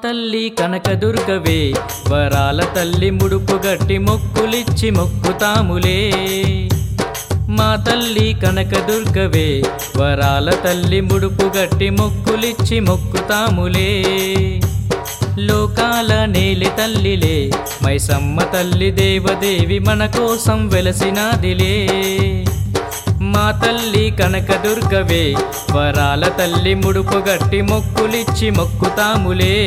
తల్లి కనకదుర్గవే వరాల తల్లి ముడుపు గట్టి మొక్కులిచ్చి మొక్కుతాములే మా తల్లి కనకదుర్గవే వరాల తల్లి ముడుపు గట్టి మొక్కులిచ్చి మొక్కుతాములే లోకాల నేలి తల్లిలే మైసమ్మ తల్లి దేవదేవి మన కోసం వెలసినాదిలే మా తల్లి కనకదుర్గవే వరాల తల్లి ముడుపు గట్టి మొక్కులిచ్చి మొక్కుతాములే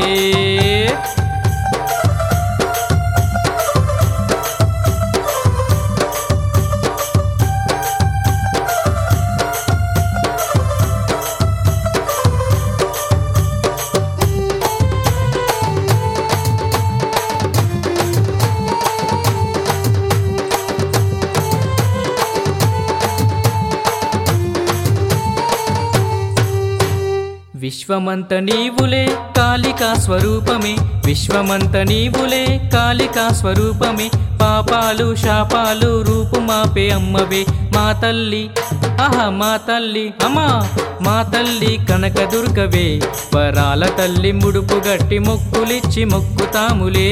విశ్వమంత నీవులే కాళికా స్వరూపమే విశ్వమంత నీవులే కాళికా స్వరూపమే పాపాలు శాపాలు రూపుమాపే అమ్మవే మా తల్లి ఆహా మా తల్లి అమ్మా మా తల్లి కనకదుర్గవే వరాల తల్లి ముడుపు గట్టి మొక్కులిచ్చి మొక్కుతాములే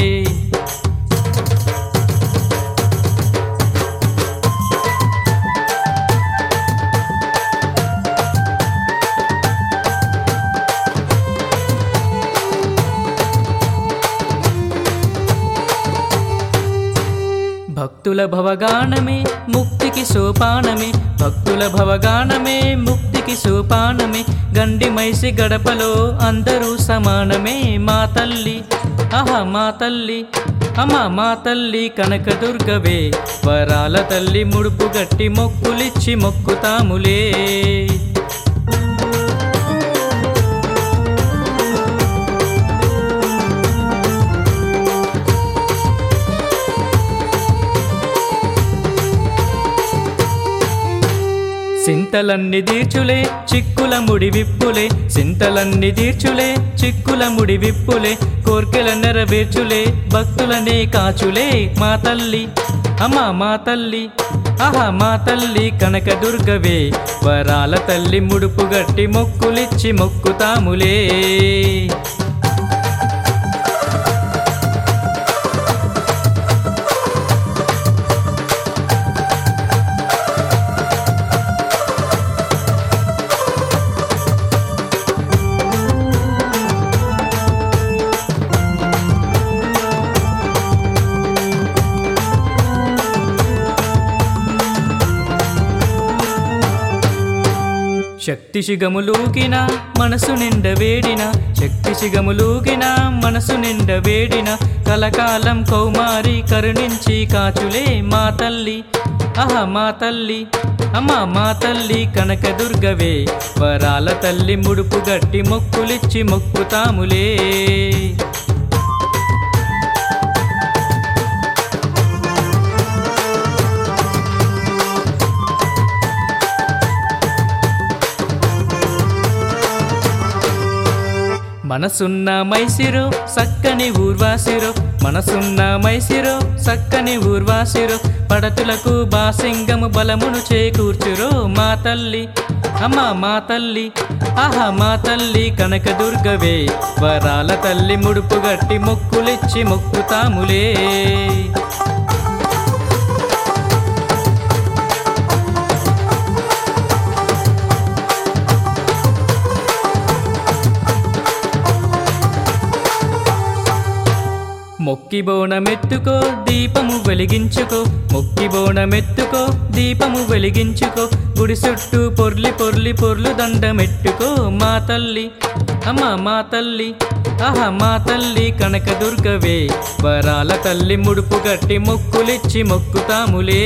భక్తుల భవగానమే ముక్తికి సోపానమే భక్తుల భవగానమే ముక్తికి సోపానమే గండి మైసి గడపలో అందరూ సమానమే మా తల్లి ఆహా మా తల్లి అమ్మ మా తల్లి కనకదుర్గవే వరాల తల్లి ముడుపు గట్టి మొక్కులిచ్చి మొక్కుతాములే సింతలన్ని తీర్చులే చిక్కుల ముడి విప్పులే సింతలన్ని తీర్చులే చిక్కుల ముడి విప్పులే కోర్కెల నెరవేర్చులే భక్తులనే కాచులే మా తల్లి అమ్మా మా తల్లి ఆహా మా తల్లి కనకదుర్గవే వరాల తల్లి ముడుపు గట్టి మొక్కులిచ్చి మొక్కుతాములే శక్తి శిగములూగిన మనసు నిండ వేడిన శక్తి శిగములూగిన మనసు నిండ వేడిన కలకాలం కౌమారి కరుణించి కాచులే మా తల్లి ఆహా మా తల్లి అమ్మా మా తల్లి కనకదుర్గవే వరాల తల్లి ముడుపు గట్టి మొక్కులిచ్చి మొక్కుతాములే మనసున్న మైసిరో సక్కని ఊర్వాసిరో మనసున్న మైసిరో సక్కని ఊర్వాసిరో పడతులకు బాసింగము బలమును చేకూర్చురో మా తల్లి అమ్మా మా తల్లి ఆహా మా తల్లి కనకదుర్గవే వరాల తల్లి ముడుపు గట్టి మొక్కులిచ్చి మొక్కుతాములే మొక్కి బోనమెత్తుకో దీపము వెలిగించుకో మొక్కి బోనమెత్తుకో దీపము వెలిగించుకో గుడి చుట్టూ పొర్లి పొర్లి పొర్లు దండమెట్టుకో మా తల్లి అమ్మ మా తల్లి ఆహా మా తల్లి కనకదుర్గవే వరాల తల్లి ముడుపు గట్టి మొక్కులిచ్చి మొక్కుతాములే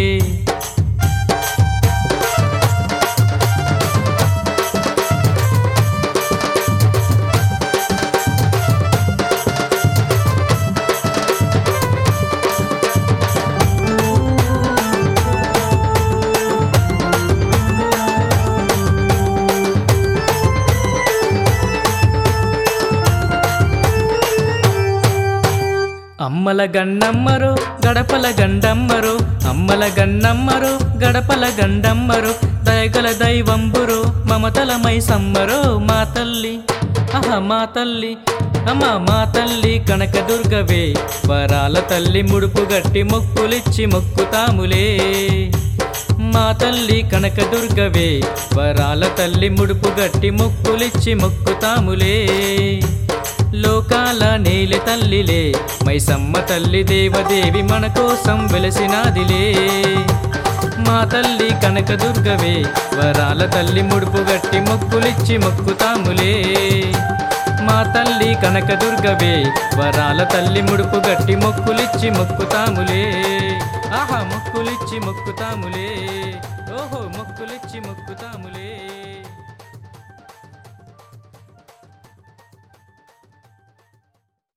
అమ్మల గన్నమ్మరో గడపల గండమ్మరో అమ్మల గన్నమ్మరో గడపల గండమ్మరో దయగల దైవంబురో మమతల మైసమ్మరో మా తల్లి ఆహా మా తల్లి అమ్మా మా తల్లి కనకదుర్గవే వరాల తల్లి ముడుపు గట్టి మొక్కులిచ్చి మొక్కుతాములే మా తల్లి కనకదుర్గవే వరాల తల్లి ముడుపు గట్టి మొక్కులిచ్చి మొక్కుతాములే లోకాల నేలె తల్లిలే మైసమ్మ తల్లి దేవదేవి మన కోసం వెలసినాదిలే మా తల్లి కనకదుర్గవే వరాల తల్లి ముడుపు గట్టి మొక్కులిచ్చి మొక్కుతాములే మా తల్లి కనకదుర్గవే వరాల తల్లి ముడుపు గట్టి మొక్కులిచ్చి మొక్కుతాములే ఆహా మొక్కులిచ్చి మొక్కుతాములే ఓహో మొక్కులిచ్చి మొక్కుతాములే